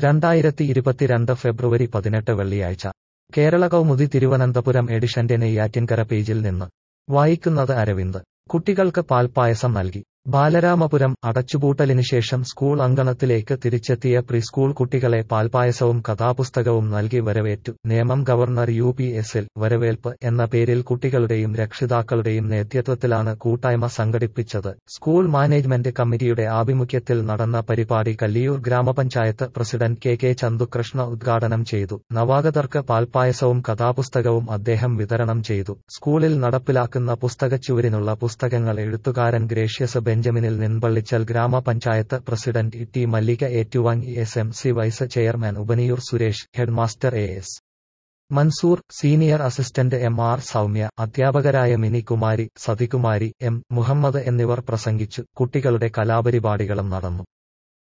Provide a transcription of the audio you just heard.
രണ്ടായിരത്തി ഇരുപത്തിരണ്ട് ഫെബ്രുവരി പതിനെട്ട് വെള്ളിയാഴ്ച കേരള കൗമുദി തിരുവനന്തപുരം എഡിഷന്റെ നെയ്യാറ്റിൻകര പേജിൽ നിന്ന് വായിക്കുന്നത് അരവിന്ദ് കുട്ടികൾക്ക് പാൽപ്പായസം നൽകി ബാലരാമപുരം അടച്ചുപൂട്ടലിന് ശേഷം സ്കൂൾ അങ്കണത്തിലേക്ക് തിരിച്ചെത്തിയ പ്രീസ്കൂൾ കുട്ടികളെ പാൽപ്പായസവും കഥാപുസ്തകവും നൽകി വരവേറ്റു നേമം ഗവർണർ യു പി എസിൽ വരവേൽപ്പ് എന്ന പേരിൽ കുട്ടികളുടെയും രക്ഷിതാക്കളുടെയും നേതൃത്വത്തിലാണ് കൂട്ടായ്മ സംഘടിപ്പിച്ചത് സ്കൂൾ മാനേജ്മെന്റ് കമ്മിറ്റിയുടെ ആഭിമുഖ്യത്തിൽ നടന്ന പരിപാടി കല്ലിയൂർ ഗ്രാമപഞ്ചായത്ത് പ്രസിഡന്റ് കെ കെ ചന്തുകൃഷ്ണ ഉദ്ഘാടനം ചെയ്തു നവാഗതർക്ക് പാൽപ്പായസവും കഥാപുസ്തകവും അദ്ദേഹം വിതരണം ചെയ്തു സ്കൂളിൽ നടപ്പിലാക്കുന്ന പുസ്തകച്ചുവരിനുള്ള പുസ്തകങ്ങൾ എഴുത്തുകാരൻ ഗ്രേഷ്യസ് ബെഞ്ചമിനിൽ നിൻപള്ളിച്ചൽ ഗ്രാമപഞ്ചായത്ത് പ്രസിഡന്റ് ഇ ടി മല്ലിക ഏറ്റുവാങ്ങി S M C vice chairman Upaniyoor Suresh headmaster A S Mansoor senior assistant M R Soumya അധ്യാപകരായ മിനികുമാരി സതികുമാരി എം മുഹമ്മദ് എന്നിവർ പ്രസംഗിച്ചു കുട്ടികളുടെ കലാപരിപാടികളും നടന്നു